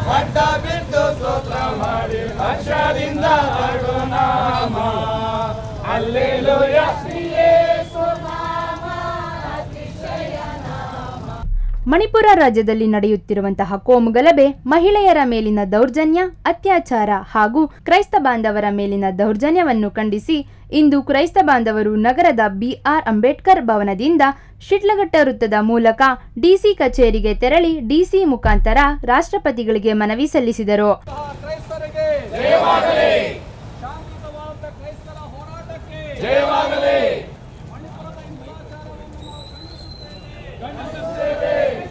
ಅಡ್ಡ ಬಿದ್ದು ಸ್ತೋತ್ರ ಮಾಡಿ ಹರ್ಷದಿಂದ ಹಾಡು ನಾಮ ಅಲ್ಲೆಲೂಯ ಮಣಿಪುರ ರಾಜ್ಯದಲ್ಲಿ ನಡೆಯುತ್ತಿರುವಂತಹ ಕೋಮುಗಲಭೆ ಮಹಿಳೆಯರ ಮೇಲಿನ ದೌರ್ಜನ್ಯ ಅತ್ಯಾಚಾರ ಹಾಗೂ ಕ್ರೈಸ್ತ ಬಾಂಧವರ ಮೇಲಿನ ದೌರ್ಜನ್ಯವನ್ನು ಖಂಡಿಸಿ ಇಂದು ಕ್ರೈಸ್ತ ಬಾಂಧವರು ನಗರದ ಬಿಆರ್ ಅಂಬೇಡ್ಕರ್ ಭವನದಿಂದ ಶಿಡ್ಲಘಟ್ಟ ವೃತ್ತದ ಮೂಲಕ ಡಿಸಿ ಕಚೇರಿಗೆ ತೆರಳಿ ಡಿಸಿ ಮುಖಾಂತರ ರಾಷ್ಟ್ರಪತಿಗಳಿಗೆ ಮನವಿ ಸಲ್ಲಿಸಿದರು ಕ್ರೈಸ್ತರಿಗೆ ಶಾಂತಿಯುತವಾದ ಕ್ರೈಸ್ತರ ಹೋರಾಟಕ್ಕೆ ಜಯವಾಗಲಿ ಮಣಿಪುರದ ಹಿಂಸಾಚಾರವನ್ನು ನಾವು ಖಂಡಿಸುತ್ತೇವೆ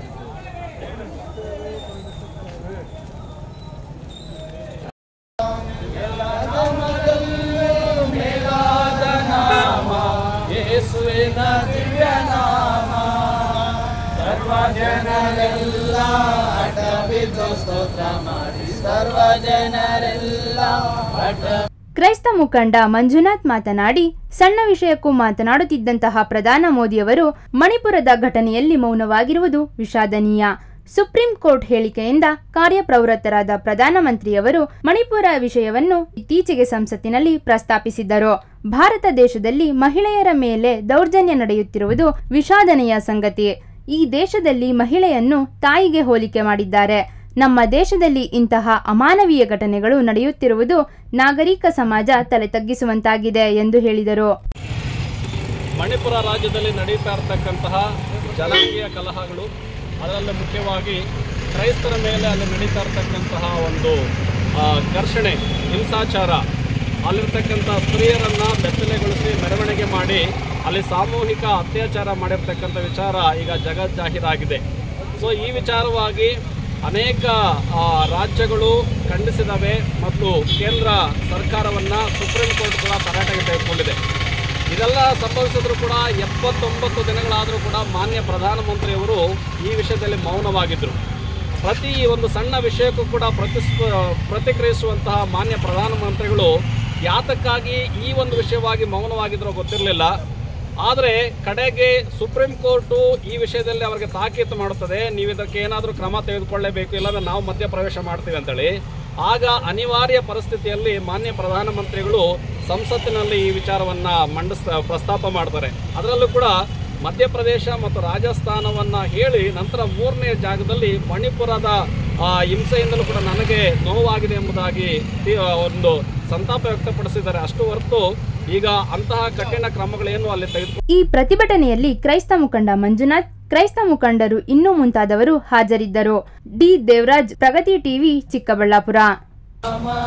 ಮೇಲಾದ ನಾಮ ಯೇಸುವಿನ ದಿವ್ಯ ನಾಮ ಸರ್ವ ಜನರೆಲ್ಲ ಅಡ್ಡ ಬಿದ್ದು ಸ್ತೋತ್ರ ಮಾಡಿ ಸರ್ವ ಜನರೆಲ್ಲ ಅಡ್ಡ ಕ್ರೈಸ್ತ ಮುಖಂಡ ಮಂಜುನಾಥ್ ಮಾತನಾಡಿ ಸಣ್ಣ ವಿಷಯಕ್ಕೂ ಮಾತನಾಡುತ್ತಿದ್ದಂತಹ ಪ್ರಧಾನ ಮೋದಿಯವರು ಮಣಿಪುರದ ಘಟನೆಯಲ್ಲಿ ಮೌನವಾಗಿರುವುದು ವಿಷಾದನೀಯ ಸುಪ್ರೀಂ ಕೋರ್ಟ್ ಹೇಳಿಕೆಯಿಂದ ಕಾರ್ಯಪ್ರವೃತ್ತರಾದ ಪ್ರಧಾನಮಂತ್ರಿಯವರು ಮಣಿಪುರ ವಿಷಯವನ್ನು ಇತ್ತೀಚೆಗೆ ಸಂಸತ್ತಿನಲ್ಲಿ ಪ್ರಸ್ತಾಪಿಸಿದ್ದರು ಭಾರತ ದೇಶದಲ್ಲಿ ಮಹಿಳೆಯರ ಮೇಲೆ ದೌರ್ಜನ್ಯ ನಡೆಯುತ್ತಿರುವುದು ವಿಷಾದನೀಯ ಸಂಗತಿ ಈ ದೇಶದಲ್ಲಿ ಮಹಿಳೆಯನ್ನು ತಾಯಿಗೆ ಹೋಲಿಕೆ ಮಾಡಿದ್ದಾರೆ ನಮ್ಮ ದೇಶದಲ್ಲಿ ಇಂತಹ ಅಮಾನವೀಯ ಘಟನೆಗಳು ನಡೆಯುತ್ತಿರುವುದು ನಾಗರಿಕ ಸಮಾಜ ತಲೆ ತಗ್ಗಿಸುವಂತಾಗಿದೆ ಎಂದು ಹೇಳಿದರು ಮಣಿಪುರ ರಾಜ್ಯದಲ್ಲಿ ನಡೀತಾ ಇರತಕ್ಕಂತಹ ಜನಾಂಗೀಯ ಕಲಹಗಳು ಅದರಲ್ಲಿ ಮುಖ್ಯವಾಗಿ ಕ್ರೈಸ್ತರ ಮೇಲೆ ಅಲ್ಲಿ ನಡೀತಾ ಇರತಕ್ಕಂತಹ ಒಂದು ಆ, ಘರ್ಷಣೆ ಹಿಂಸಾಚಾರ ಅಲ್ಲಿರ್ತಕ್ಕಂಥ ಸ್ತ್ರೀಯರನ್ನು ಬೆತ್ತಲೆಗೊಳಿಸಿ ಮೆರವಣಿಗೆ ಮಾಡಿ ಅಲ್ಲಿ ಸಾಮೂಹಿಕ ಅತ್ಯಾಚಾರ ಮಾಡಿರ್ತಕ್ಕಂಥ ವಿಚಾರ ಈಗ ಜಗಜ್ಜಾಹೀರಾಗಿದೆ ಸೊ ಈ ವಿಚಾರವಾಗಿ ಅನೇಕ ಆ, ರಾಜ್ಯಗಳು ಖಂಡಿಸಿದವೆ ಮತ್ತು ಕೇಂದ್ರ ಸರ್ಕಾರವನ್ನು ಸುಪ್ರೀಂ ಕೋರ್ಟ್ ಕೂಡ ತರಾಟೆಗೆ ತೆಗೆದುಕೊಂಡಿದೆ ಇದೆಲ್ಲ ಸಂಭವಿಸಿದ್ರು ಕೂಡ ಎಪ್ಪತ್ತೊಂಬತ್ತು ದಿನಗಳಾದರೂ ಕೂಡ ಮಾನ್ಯ ಪ್ರಧಾನಮಂತ್ರಿಯವರು ಈ ವಿಷಯದಲ್ಲಿ ಮೌನವಾಗಿದ್ದರು ಪ್ರತಿ ಒಂದು ಸಣ್ಣ ವಿಷಯಕ್ಕೂ ಕೂಡ ಪ್ರತಿಸ್ಪ ಪ್ರತಿಕ್ರಿಯಿಸುವಂತಹ ಮಾನ್ಯ ಪ್ರಧಾನಮಂತ್ರಿಗಳು ಯಾತಕ್ಕಾಗಿ ಈ ಒಂದು ವಿಷಯವಾಗಿ ಮೌನವಾಗಿದ್ರೋ ಗೊತ್ತಿರಲಿಲ್ಲ ಆದರೆ ಕಡೆಗೆ ಸುಪ್ರೀಂ ಕೋರ್ಟು ಈ ವಿಷಯದಲ್ಲಿ ಅವರಿಗೆ ತಾಕೀತು ಮಾಡುತ್ತದೆ ನೀವು ಇದಕ್ಕೆ ಏನಾದರೂ ಕ್ರಮ ತೆಗೆದುಕೊಳ್ಳಲೇಬೇಕು ಇಲ್ಲಾಂದ್ರೆ ನಾವು ಮಧ್ಯಪ್ರವೇಶ ಮಾಡ್ತೀವಿ ಅಂತೇಳಿ ಆಗ ಅನಿವಾರ್ಯ ಪರಿಸ್ಥಿತಿಯಲ್ಲಿ ಮಾನ್ಯ ಪ್ರಧಾನಮಂತ್ರಿಗಳು ಸಂಸತ್ತಿನಲ್ಲಿ ಈ ವಿಚಾರವನ್ನ ಮಂಡಿಸ್ ಪ್ರಸ್ತಾಪ ಮಾಡ್ತಾರೆ ಅದರಲ್ಲೂ ಕೂಡ ಮಧ್ಯಪ್ರದೇಶ ಮತ್ತು ರಾಜಸ್ಥಾನವನ್ನ ಹೇಳಿ ನಂತರ ಮೂರನೇ ಜಾಗದಲ್ಲಿ ಮಣಿಪುರದ ಆ, ಹಿಂಸೆಯಿಂದಲೂ ಕೂಡ ನನಗೆ ನೋವಾಗಿದೆ ಎಂಬುದಾಗಿ ತಿ- ಒಂದು ಸಂತಾಪ ವ್ಯಕ್ತಪಡಿಸಿದ್ದಾರೆ ಅಷ್ಟು ಹೊರತು ಈಗ ಅಂತಹ ಕಠಿಣ ಕ್ರಮಗಳೇನು ಅಲ್ಲಿ ತೆಗೆದು ಈ ಪ್ರತಿಭಟನೆಯಲ್ಲಿ ಕ್ರೈಸ್ತ ಮುಖಂಡ ಮಂಜುನಾಥ್ ಕ್ರೈಸ್ತ ಮುಖಂಡರು ಇನ್ನೂ ಮುಂತಾದವರು ಹಾಜರಿದ್ದರು ಡಿ ದೇವರಾಜ್ ಪ್ರಗತಿ ಟಿವಿ ಚಿಕ್ಕಬಳ್ಳಾಪುರ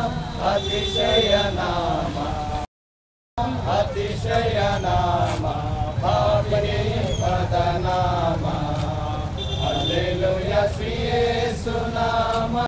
ಅತಿಶಯ ನಾಮ ಅತಿಶಯ ನಾಮ